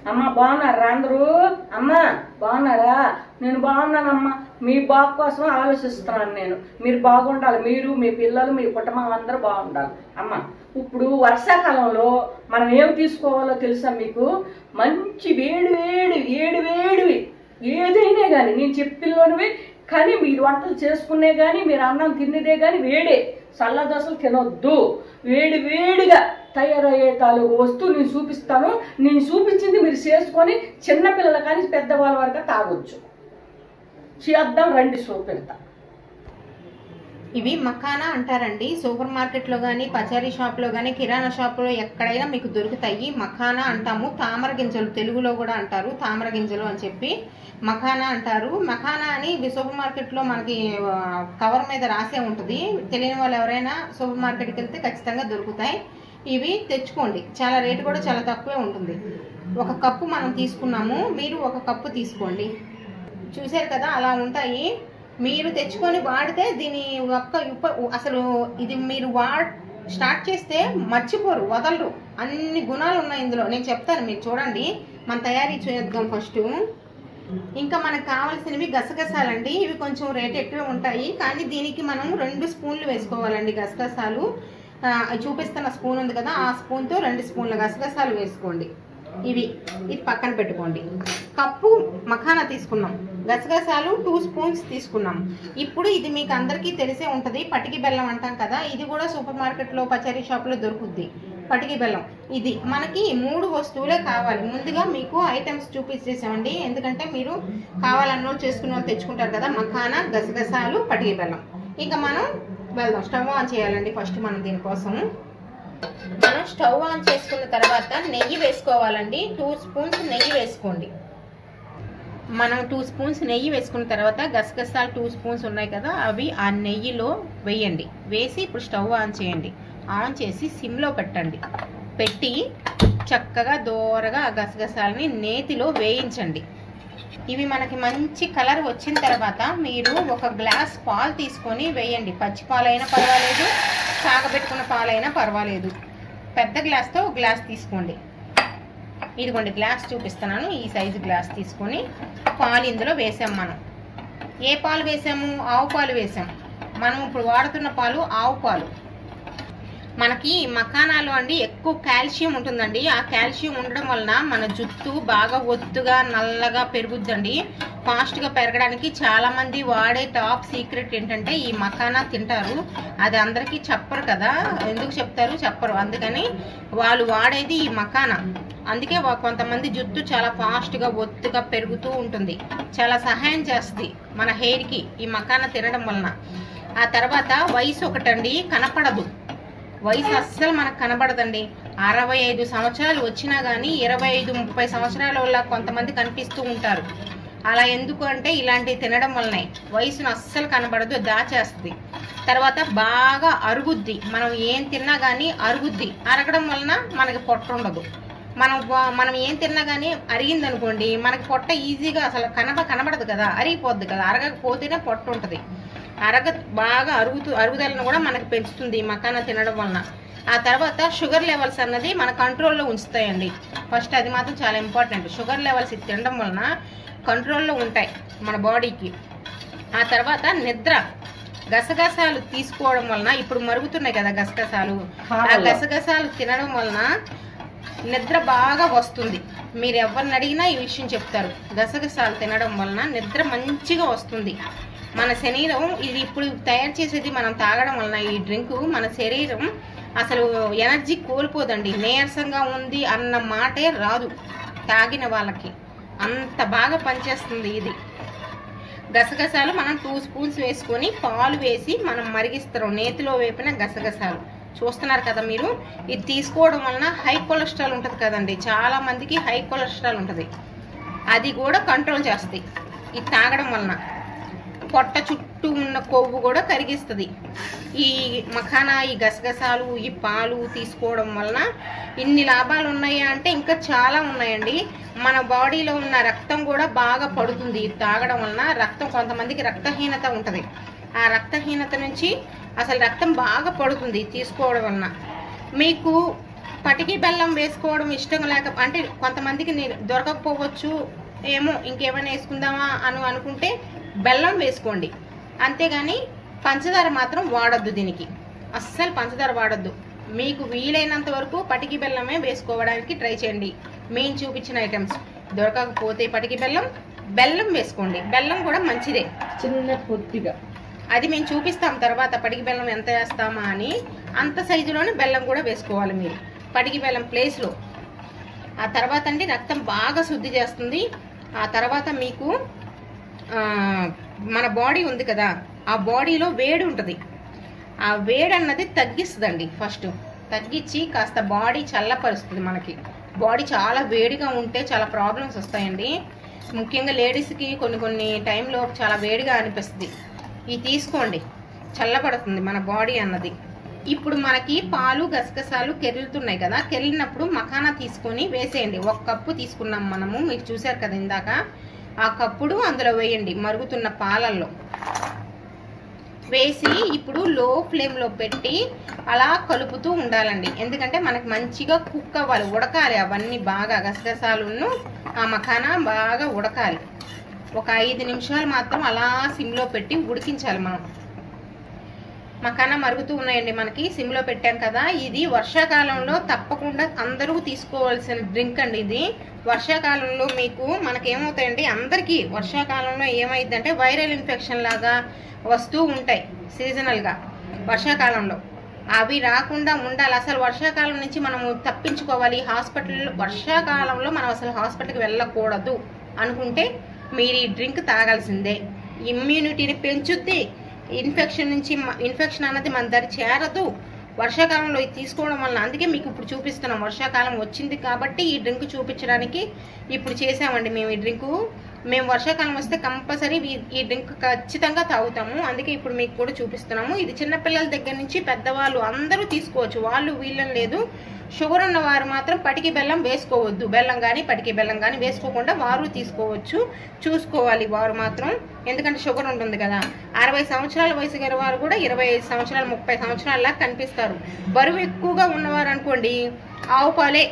అమ్మ బాగున్నారా అందరూ అమ్మ బాగున్నారా నేను బాగున్నానమ్మా మీ బాగు కోసం ఆలోచిస్తున్నాను నేను మీరు బాగుండాలి మీరు మీ పిల్లలు మీ కుటుంబం అందరూ బాగుండాలి అమ్మ ఇప్పుడు వర్షాకాలంలో మనం ఏం తీసుకోవాలో తెలుసా మీకు మంచి వేడి వేడి వేడి వేడివి ఏదైనా కానీ నేను చెప్పినవి కానీ మీరు వంటలు చేసుకునే కానీ మీరు అన్నం తినేదే కానీ వేడే చల్ల దోశలు తినొద్దు వేడి వేడిగా తయారయ్యే తాలూకు వస్తువు నేను చూపిస్తాను నేను చూపించింది మీరు చేసుకొని చిన్నపిల్లల కానీ పెద్దవాళ్ళ వరకు తాగొచ్చు చేద్దాం రండి చూపెడతా ఇవి మకానా అంటారండి సూపర్ మార్కెట్లో కానీ పచారీ షాప్లో కానీ కిరాణా షాప్లో ఎక్కడైనా మీకు దొరుకుతాయి మకానా అంటాము తామర గింజలు తెలుగులో కూడా అంటారు తామర గింజలు అని చెప్పి మకానా అంటారు మకానా అని ఇవి సూపర్ మార్కెట్లో మనకి ఆ, కవర్ మీద రాసే ఉంటుంది తెలియని వాళ్ళు ఎవరైనా సూపర్ మార్కెట్కి వెళ్తే ఖచ్చితంగా దొరుకుతాయి ఇవి తెచ్చుకోండి చాలా రేటు కూడా చాలా తక్కువే ఉంటుంది ఒక కప్పు మనం తీసుకున్నాము మీరు ఒక కప్పు తీసుకోండి చూశారు కదా అలా ఉంటాయి మీరు తెచ్చుకొని వాడితే దీని యొక్క ఉప అసలు ఇది మీరు వా స్టార్ట్ చేస్తే మర్చిపోరు వదలరు అన్ని గుణాలు ఉన్నాయి ఇందులో నేను చెప్తాను మీరు చూడండి మన తయారీ చేద్దాం ఫస్ట్ ఇంకా మనకు కావాల్సినవి గసగసాలండి ఇవి కొంచెం రేట్ ఎక్కువ ఉంటాయి కానీ దీనికి మనం రెండు స్పూన్లు వేసుకోవాలండి గసగసాలు ఆ, చూపిస్తున్న స్పూన్ ఉంది కదా ఆ స్పూన్తో రెండు స్పూన్ల గసగసాలు వేసుకోండి ఇవి ఇది పక్కన పెట్టుకోండి కప్పు మఖానా తీసుకున్నాం గసగసాలు టూ స్పూన్స్ తీసుకున్నాం ఇప్పుడు ఇది మీకు అందరికీ తెలిసే ఉంటుంది పటికి బెల్లం అంటాం కదా ఇది కూడా సూపర్ మార్కెట్లో పచారీ షాప్లో దొరుకుద్ది పటికి బెల్లం ఇది మనకి ఈ మూడు వస్తువులే కావాలి ముందుగా మీకు ఐటమ్స్ చూపించేసామండి ఎందుకంటే మీరు కావాలన్న వాళ్ళు చేసుకున్న వాళ్ళు తెచ్చుకుంటారు కదా మఖానా గసగసాలు పటికి బెల్లం ఇంకా మనం వెళ్దాం స్టవ్ ఆన్ చేయాలండి ఫస్ట్ మనం దీనికోసం మనం స్టవ్ ఆన్ చేసుకున్న తర్వాత నెయ్యి వేసుకోవాలండి టూ స్పూన్స్ నెయ్యి వేసుకోండి మనం టూ స్పూన్స్ నెయ్యి వేసుకున్న తర్వాత గసగసాలు టూ స్పూన్స్ ఉన్నాయి కదా అవి ఆ నెయ్యిలో వేయండి వేసి ఇప్పుడు స్టవ్ ఆన్ చేయండి ఆన్ చేసి సిమ్లో పెట్టండి పెట్టి చక్కగా దోరగా ఆ గసగసాలని నేతిలో వేయించండి ఇవి మనకి మంచి కలర్ వచ్చిన తర్వాత మీరు ఒక గ్లాస్ పాలు తీసుకొని వేయండి పచ్చి పాలైనా పర్వాలేదు కాగబెట్టుకున్న పాలైనా పర్వాలేదు పెద్ద గ్లాస్తో ఒక గ్లాస్ తీసుకోండి ఇదిగోండి గ్లాస్ చూపిస్తున్నాను ఈ సైజు గ్లాస్ తీసుకొని పాలు ఇందులో వేసాం మనం ఏ పాలు వేసాము ఆవు పాలు వేసాం మనం ఇప్పుడు వాడుతున్న పాలు ఆవు పాలు మనకి మకానాలు అండి ఎక్కువ కాల్షియం ఉంటుందండి ఆ కాల్షియం ఉండడం వలన మన జుట్టు బాగా ఒత్తుగా నల్లగా పెరుగుద్దండి ఫాస్ట్గా పెరగడానికి చాలా మంది వాడే టాప్ సీక్రెట్ ఏంటంటే ఈ మకానా తింటారు అది అందరికీ చెప్పరు కదా ఎందుకు చెప్తారు చెప్పరు అందుకని వాళ్ళు వాడేది ఈ మకానా అందుకే వా- కొంతమంది జుట్టు చాలా ఫాస్ట్గా ఒత్తుగా పెరుగుతూ ఉంటుంది చాలా సహాయం చేస్తుంది మన హెయిర్కి ఈ మకానా తినడం వలన ఆ తర్వాత వయసు ఒకటండి కనపడదు వయసు అస్సలు మనకు కనబడదండి అరవై ఐదు సంవత్సరాలు వచ్చినా కానీ ఇరవై ఐదు ముప్పై సంవత్సరాల వల్ల కొంతమంది కనిపిస్తూ ఉంటారు అలా ఎందుకు అంటే ఇలాంటివి తినడం వల్లనే వయసును అస్సలు కనబడదు దాచేస్తుంది తర్వాత బాగా అరుగుద్ది మనం ఏం తిన్నా కానీ అరుగుద్ది అరగడం వలన మనకి పొట్ట ఉండదు మనం వా- మనం ఏం తిన్నా కానీ అరిగింది అనుకోండి మనకి పొట్ట ఈజీగా అసలు కనబ కనబడదు కదా అరిగిపోద్ది కదా అరగకపోతేనే పొట్ట ఉంటుంది అరగ బాగా అరుగుతూ అరుగుదలను కూడా మనకు పెంచుతుంది ఈ మకానా తినడం వలన ఆ తర్వాత షుగర్ లెవెల్స్ అన్నది మన కంట్రోల్లో ఉంచుతాయండి ఫస్ట్ అది మాత్రం చాలా ఇంపార్టెంట్ షుగర్ లెవెల్స్ ఇది తినడం వలన కంట్రోల్లో ఉంటాయి మన బాడీకి ఆ తర్వాత నిద్ర గసగసాలు తీసుకోవడం వలన ఇప్పుడు మరుగుతున్నాయి కదా గసగసాలు ఆ గసగసాలు తినడం వలన నిద్ర బాగా వస్తుంది మీరు ఎవరిని అడిగినా ఈ విషయం చెప్తారు గసగసాలు తినడం వలన నిద్ర మంచిగా వస్తుంది మన శరీరం ఇది ఇప్పుడు తయారు చేసేది మనం తాగడం వలన ఈ డ్రింక్ మన శరీరం అసలు ఎనర్జీ కోల్పోదండి నీరసంగా ఉంది అన్న మాటే రాదు తాగిన వాళ్ళకి అంత బాగా పనిచేస్తుంది ఇది గసగసాలు మనం టూ స్పూన్స్ వేసుకొని పాలు వేసి మనం మరిగిస్తాం నేతిలో వేపిన గసగసాలు చూస్తున్నారు కదా మీరు ఇది తీసుకోవడం వలన హై కొలెస్ట్రాల్ ఉంటుంది కదండి చాలా మందికి హై కొలెస్ట్రాల్ ఉంటుంది అది కూడా కంట్రోల్ చేస్తాయి ఇది తాగడం వలన పొట్ట చుట్టూ ఉన్న కొవ్వు కూడా కరిగిస్తుంది ఈ మఖానా ఈ గసగసాలు ఈ పాలు తీసుకోవడం వలన ఇన్ని లాభాలు ఉన్నాయా అంటే ఇంకా చాలా ఉన్నాయండి మన బాడీలో ఉన్న రక్తం కూడా బాగా పడుతుంది ఇది తాగడం వలన రక్తం కొంతమందికి రక్తహీనత ఉంటుంది ఆ రక్తహీనత నుంచి అసలు రక్తం బాగా పడుతుంది ఇది తీసుకోవడం వలన మీకు పటికి బెల్లం వేసుకోవడం ఇష్టం లేక అంటే కొంతమందికి ని- దొరకకపోవచ్చు ఏమో ఇంకేమైనా వేసుకుందామా అని అనుకుంటే బెల్లం వేసుకోండి అంతేగాని పంచదార మాత్రం వాడొద్దు దీనికి అస్సలు పంచదార వాడొద్దు మీకు వీలైనంత వరకు పటికి బెల్లమే వేసుకోవడానికి ట్రై చేయండి మేము చూపించిన ఐటమ్స్ దొరకకపోతే పటికి బెల్లం బెల్లం వేసుకోండి బెల్లం కూడా మంచిదే చిన్న కొద్దిగా అది మేము చూపిస్తాం తర్వాత పటికి బెల్లం ఎంత వేస్తామా అని అంత సైజులోనే బెల్లం కూడా వేసుకోవాలి మీరు పటికి బెల్లం ప్లేస్లో ఆ తర్వాత అండి రక్తం బాగా శుద్ధి చేస్తుంది ఆ తర్వాత మీకు ఆ, మన బాడీ ఉంది కదా ఆ బాడీలో వేడి ఉంటుంది ఆ వేడి అన్నది తగ్గిస్తుందండి ఫస్ట్ తగ్గించి కాస్త బాడీ చల్లపరుస్తుంది మనకి బాడీ చాలా వేడిగా ఉంటే చాలా ప్రాబ్లమ్స్ వస్తాయండి ముఖ్యంగా లేడీస్కి కొన్ని కొన్ని టైంలో చాలా వేడిగా అనిపిస్తుంది ఇది తీసుకోండి చల్లబడుతుంది మన బాడీ అన్నది ఇప్పుడు మనకి పాలు గసగసాలు కెరులుతున్నాయి కదా కెరిలినప్పుడు మఖానా తీసుకొని వేసేయండి ఒక కప్పు తీసుకున్నాం మనము మీరు చూశారు కదా ఇందాక ఆ కప్పుడు అందులో వేయండి మరుగుతున్న పాలల్లో వేసి ఇప్పుడు లో ఫ్లేమ్లో పెట్టి అలా కలుపుతూ ఉండాలండి ఎందుకంటే మనకి మంచిగా కుక్ అవ్వాలి ఉడకాలి అవన్నీ బాగా గసగసాలును ఆ మఖానా బాగా ఉడకాలి ఒక ఐదు నిమిషాలు మాత్రం అలా సిమ్లో పెట్టి ఉడికించాలి మనం మకానా మరుగుతూ ఉన్నాయండి మనకి సిమ్లో పెట్టాం కదా ఇది వర్షాకాలంలో తప్పకుండా అందరూ తీసుకోవాల్సిన డ్రింక్ అండి ఇది వర్షాకాలంలో మీకు మనకేమవుతాయండి అందరికీ వర్షాకాలంలో ఏమైందంటే వైరల్ ఇన్ఫెక్షన్ లాగా వస్తూ ఉంటాయి సీజనల్గా వర్షాకాలంలో అవి రాకుండా ఉండాలి అసలు వర్షాకాలం నుంచి మనము తప్పించుకోవాలి హాస్పిటల్ వర్షాకాలంలో మనం అసలు హాస్పిటల్కి వెళ్ళకూడదు అనుకుంటే మీరు ఈ డ్రింక్ తాగాల్సిందే ఇమ్యూనిటీని పెంచుద్ది ఇన్ఫెక్షన్ నుంచి మ- ఇన్ఫెక్షన్ అన్నది మన దరి చేరదు వర్షాకాలంలో ఇది తీసుకోవడం వల్ల అందుకే మీకు ఇప్పుడు చూపిస్తున్నాం వర్షాకాలం వచ్చింది కాబట్టి ఈ డ్రింక్ చూపించడానికి ఇప్పుడు చేసామండి మేము ఈ డ్రింకు మేము వర్షాకాలం వస్తే కంపల్సరీ ఈ- ఈ డ్రింక్ ఖచ్చితంగా తాగుతాము అందుకే ఇప్పుడు మీకు కూడా చూపిస్తున్నాము ఇది చిన్నపిల్లల దగ్గర నుంచి పెద్దవాళ్ళు అందరూ తీసుకోవచ్చు వాళ్ళు వీళ్ళని లేదు షుగర్ ఉన్న వారు మాత్రం పటికి బెల్లం వేసుకోవద్దు బెల్లం కానీ పటికి బెల్లం కానీ వేసుకోకుండా వారు తీసుకోవచ్చు చూసుకోవాలి వారు మాత్రం ఎందుకంటే షుగర్ ఉంటుంది కదా అరవై సంవత్సరాల వయసు గల వారు కూడా ఇరవై ఐదు సంవత్సరాలు ముప్పై సంవత్సరాల కనిపిస్తారు బరువు ఎక్కువగా ఉన్నవారు అనుకోండి ఆవు పాలే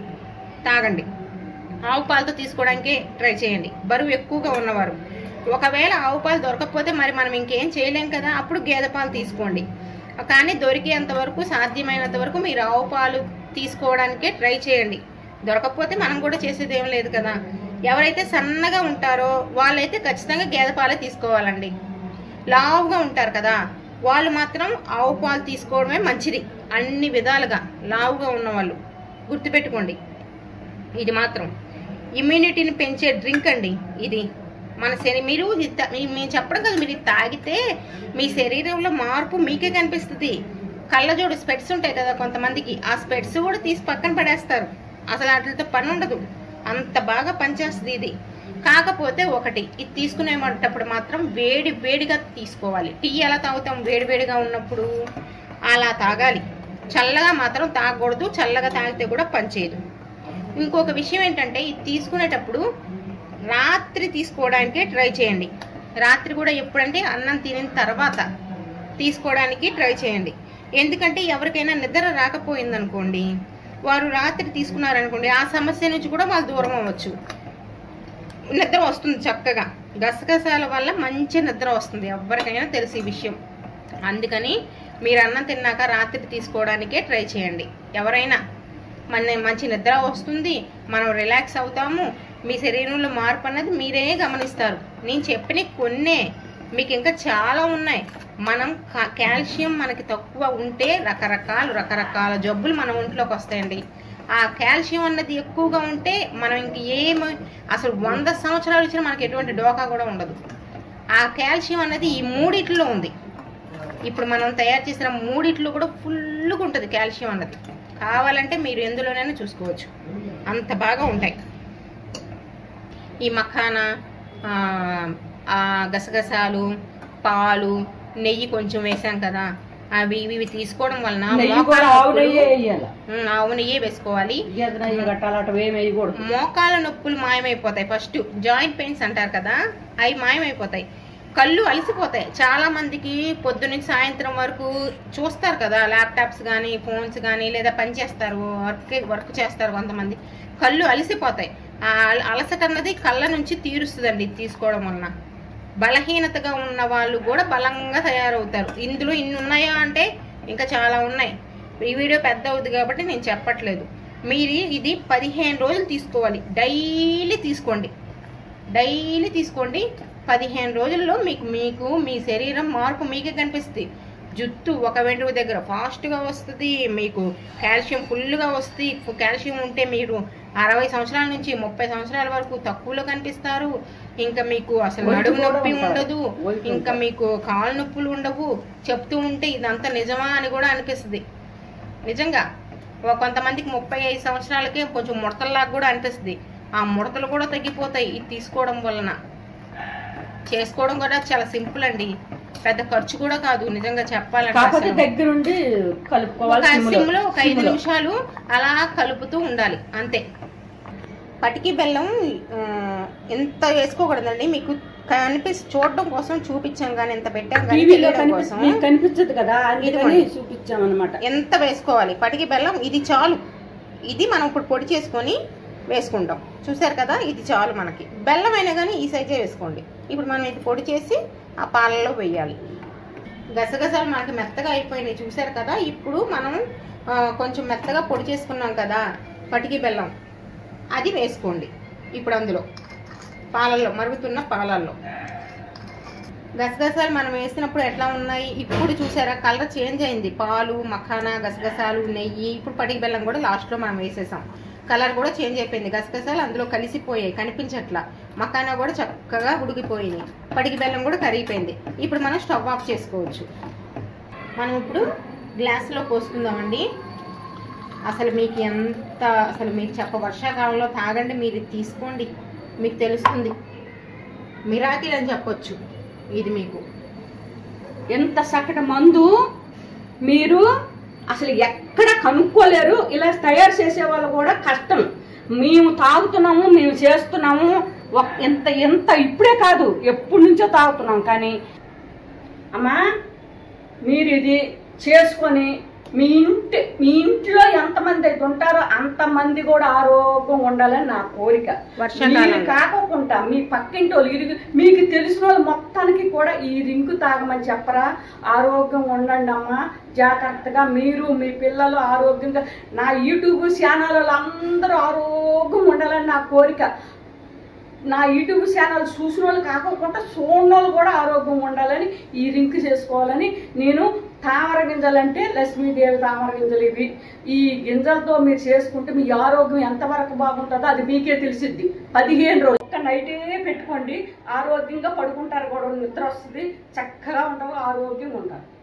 తాగండి ఆవు పాలతో తీసుకోవడానికే ట్రై చేయండి బరువు ఎక్కువగా ఉన్నవారు ఒకవేళ ఆవు పాలు దొరకకపోతే మరి మనం ఇంకేం చేయలేం కదా అప్పుడు గేదె పాలు తీసుకోండి కానీ దొరికేంత వరకు సాధ్యమైనంత వరకు మీరు ఆవు పాలు తీసుకోవడానికే ట్రై చేయండి దొరకకపోతే మనం కూడా చేసేది ఏం లేదు కదా ఎవరైతే సన్నగా ఉంటారో వాళ్ళైతే ఖచ్చితంగా గేదె పాలే తీసుకోవాలండి లావుగా ఉంటారు కదా వాళ్ళు మాత్రం ఆవు పాలు తీసుకోవడమే మంచిది అన్ని విధాలుగా లావుగా ఉన్నవాళ్ళు గుర్తుపెట్టుకోండి ఇది మాత్రం ఇమ్యూనిటీని పెంచే డ్రింక్ అండి ఇది మన శరీ మీరు ఇది తా- మీ- మేము చెప్పడం కదా మీరు ఇది తాగితే మీ శరీరంలో మార్పు మీకే కనిపిస్తుంది కళ్ళజోడు స్పెట్స్ ఉంటాయి కదా కొంతమందికి ఆ స్పెట్స్ కూడా తీసి పక్కన పడేస్తారు అసలు వాటితో పని ఉండదు అంత బాగా పనిచేస్తుంది ఇది కాకపోతే ఒకటి ఇది తీసుకునేటప్పుడు మాత్రం వేడి వేడిగా తీసుకోవాలి టీ ఎలా తాగుతాం వేడి వేడిగా ఉన్నప్పుడు అలా తాగాలి చల్లగా మాత్రం తాగకూడదు చల్లగా తాగితే కూడా పనిచేయదు ఇంకొక విషయం ఏంటంటే ఇది తీసుకునేటప్పుడు రాత్రి తీసుకోవడానికే ట్రై చేయండి రాత్రి కూడా ఎప్పుడంటే అన్నం తినిన తర్వాత తీసుకోవడానికి ట్రై చేయండి ఎందుకంటే ఎవరికైనా నిద్ర రాకపోయిందనుకోండి వారు రాత్రి తీసుకున్నారనుకోండి ఆ సమస్య నుంచి కూడా వాళ్ళు దూరం అవ్వచ్చు నిద్ర వస్తుంది చక్కగా గసగసాల వల్ల మంచి నిద్ర వస్తుంది ఎవరికైనా తెలిసి ఈ విషయం అందుకని మీరు అన్నం తిన్నాక రాత్రి తీసుకోవడానికే ట్రై చేయండి ఎవరైనా మన మంచి నిద్ర వస్తుంది మనం రిలాక్స్ అవుతాము మీ శరీరంలో మార్పు అన్నది మీరే గమనిస్తారు నేను చెప్పిన కొన్నే మీకు ఇంకా చాలా ఉన్నాయి మనం కా- కాల్షియం మనకి తక్కువ ఉంటే రకరకాల రకరకాల జబ్బులు మన ఒంట్లోకి వస్తాయండి ఆ కాల్షియం అన్నది ఎక్కువగా ఉంటే మనం ఇంక ఏమి అసలు వంద సంవత్సరాలు వచ్చినా మనకి ఎటువంటి డోకా కూడా ఉండదు ఆ కాల్షియం అన్నది ఈ మూడిట్లో ఉంది ఇప్పుడు మనం తయారు చేసిన మూడిట్లో కూడా ఫుల్గా ఉంటుంది కాల్షియం అన్నది కావాలంటే మీరు ఎందులోనైనా చూసుకోవచ్చు అంత బాగా ఉంటాయి ఈ మఖానా ఆ, ఆ గసగసాలు పాలు నెయ్యి కొంచెం వేసాం కదా అవి ఇవి ఇవి తీసుకోవడం వలన నెయ్యి మోకాళ్ళ కూడా ఆవు నొప్పులు- నెయ్యే వేయాలి ఉమ్, ఆవు నెయ్యే వేసుకోవాలి గేదె నెయ్యి గట్టాలు అటు ఏమి వేయకూడదు మోకాల నొప్పులు మాయమైపోతాయి ఫస్ట్ జాయింట్ పెయిన్స్ అంటారు కదా అవి మాయమైపోతాయి కళ్ళు అలసిపోతాయి చాలా మందికి పొద్దున్నుంచి సాయంత్రం వరకు చూస్తారు కదా ల్యాప్టాప్స్ కానీ ఫోన్స్ కానీ లేదా పని చేస్తారు వర్క్ వర్క్ చేస్తారు కొంతమంది కళ్ళు అలసిపోతాయి ఆ అల- అలసట అన్నది కళ్ళ నుంచి తీరుస్తుందండి ఇది తీసుకోవడం వలన బలహీనతగా ఉన్న వాళ్ళు కూడా బలంగా తయారవుతారు ఇందులో ఇన్ని ఉన్నాయా అంటే ఇంకా చాలా ఉన్నాయి ఈ వీడియో పెద్ద అవుతుంది కాబట్టి నేను చెప్పట్లేదు మీరు ఇది పదిహేను రోజులు తీసుకోవాలి డైలీ తీసుకోండి డైలీ తీసుకోండి పదిహేను రోజుల్లో మీకు మీకు మీ శరీరం మార్పు మీకే కనిపిస్తుంది జుట్టు ఒక వెంట్రుక దగ్గర ఫాస్ట్గా వస్తుంది మీకు కాల్షియం ఫుల్గా వస్తుంది కాల్షియం ఉంటే మీరు అరవై సంవత్సరాల నుంచి ముప్పై సంవత్సరాల వరకు తక్కువలో కనిపిస్తారు ఇంకా మీకు అసలు ఒళ్ళు నడుము కూడా నొప్పి ఉంటారు. ఉండదు ఒళ్ళు ఇంకా ఉంటారు. మీకు కాలు నొప్పులు ఉండవు చెప్తూ ఉంటే ఇదంతా నిజమా అని కూడా అనిపిస్తుంది నిజంగా ఓ కొంతమందికి ముప్పై ఐదు సంవత్సరాలకే కొంచెం ముడతల్లాగా కూడా అనిపిస్తుంది ఆ ముడతలు కూడా తగ్గిపోతాయి ఇది తీసుకోవడం వలన చేసుకోవడం కూడా చాలా సింపుల్ అండి పెద్ద ఖర్చు కూడా కాదు నిజంగా చెప్పాలంటే కాకపోతే అసలు. దగ్గరుండి కలుపుకోవాలి ఒక సిమ్లో. సిమ్లో ఒక ఐదు సిమ్లో. నిమిషాలు అలా కలుపుతూ ఉండాలి అంతే పటికి బెల్లం ఆ, ఎంత వేసుకోకూడదండి మీకు కనిపిసి చూడడం కోసం చూపించాం కానీ ఎంత పెట్టాం కానీ టీవీలో తెలియడం కనిపి- కోసం మీకు కనిపించదు కదా అందుకని ఇదిగోండి. చూపించామన్నమాట ఎంత వేసుకోవాలి పటికి బెల్లం ఇది చాలు ఇది మనం ఇప్పుడు పొడి చేసుకొని వేసుకుంటాం చూసారు కదా ఇది చాలు మనకి బెల్లం అయినా కానీ ఈ సైజే వేసుకోండి ఇప్పుడు మనం ఇది పొడి చేసి ఆ పాలలో వేయాలి గసగసాలు మనకి మెత్తగా అయిపోయినాయి చూసారు కదా ఇప్పుడు మనం ఆ, కొంచెం మెత్తగా పొడి చేసుకున్నాం కదా పటికి బెల్లం అది వేసుకోండి ఇప్పుడు అందులో పాలల్లో మరుగుతున్న పాలల్లో గసగసాలు మనం వేసినప్పుడు ఎట్లా ఉన్నాయి ఇప్పుడు చూసారా కలర్ చేంజ్ అయింది పాలు మఖానా గసగసాలు నెయ్యి ఇప్పుడు పటికి బెల్లం కూడా లాస్ట్లో మనం వేసేసాం కలర్ కూడా చేంజ్ అయిపోయింది గసగసాలు అందులో కలిసిపోయాయి కనిపించట్లా మఖానా కూడా చక్కగా ఉడికిపోయినాయి పటికి బెల్లం కూడా కరిగిపోయింది ఇప్పుడు మనం స్టవ్ ఆఫ్ చేసుకోవచ్చు మనం ఇప్పుడు గ్లాస్లో పోసుకుందామండి అసలు మీకు ఎంత అసలు మీకు చెప్ప వర్షాకాలంలో తాగండి మీరు ఇది తీసుకోండి మీకు తెలుస్తుంది మిరాకిల్ అని చెప్పొచ్చు ఇది మీకు ఎంత చక్కటి మందు మీరు అసలు ఎక్కడ కనుక్కోలేరు ఇలా తయారు చేసే వాళ్ళు కూడా కష్టం మేము తాగుతున్నాము మేము చేస్తున్నాము ఒక్- ఎంత ఎంత ఇప్పుడే కాదు ఎప్పటి నుంచో తాగుతున్నాం కానీ అమ్మా మీరు ఇది చేసుకొని మీ ఇంటి మీ ఇంట్లో ఎంతమంది అయితే ఉంటారో అంతమంది కూడా ఆరోగ్యం ఉండాలని నా కోరిక వర్షాకాలంలో. మీరు కాకోకుండా మీ పక్కింటి వాళ్ళు ఇరుగు మీకు తెలిసిన వాళ్ళు మొత్తానికి కూడా ఈ రింకు తాగమని చెప్పరా ఆరోగ్యం ఉండండి అమ్మా జాగ్రత్తగా మీరు మీ పిల్లలు ఆరోగ్యంగా నా యూట్యూబ్ ఛానల్ అందరూ ఆరోగ్యం ఉండాలని నా కోరిక నా యూట్యూబ్ ఛానల్ చూసిన వాళ్ళు కాకుండా చూడని వాళ్ళు కూడా ఆరోగ్యం ఉండాలని ఈ రింక్ చేసుకోవాలని నేను తామర గింజలంటే లక్ష్మీదేవి తామర గింజలు ఇవి ఈ గింజలతో మీరు చేసుకుంటే మీ ఆరోగ్యం ఎంతవరకు బాగుంటుందో అది మీకే తెలిసిద్ది పదిహేను రోజులు ఒక్క నైటే పెట్టుకోండి ఆరోగ్యంగా పడుకుంటారు కూడా నిద్ర వస్తుంది చక్కగా ఉంటారు ఆరోగ్యంగా ఉంటారు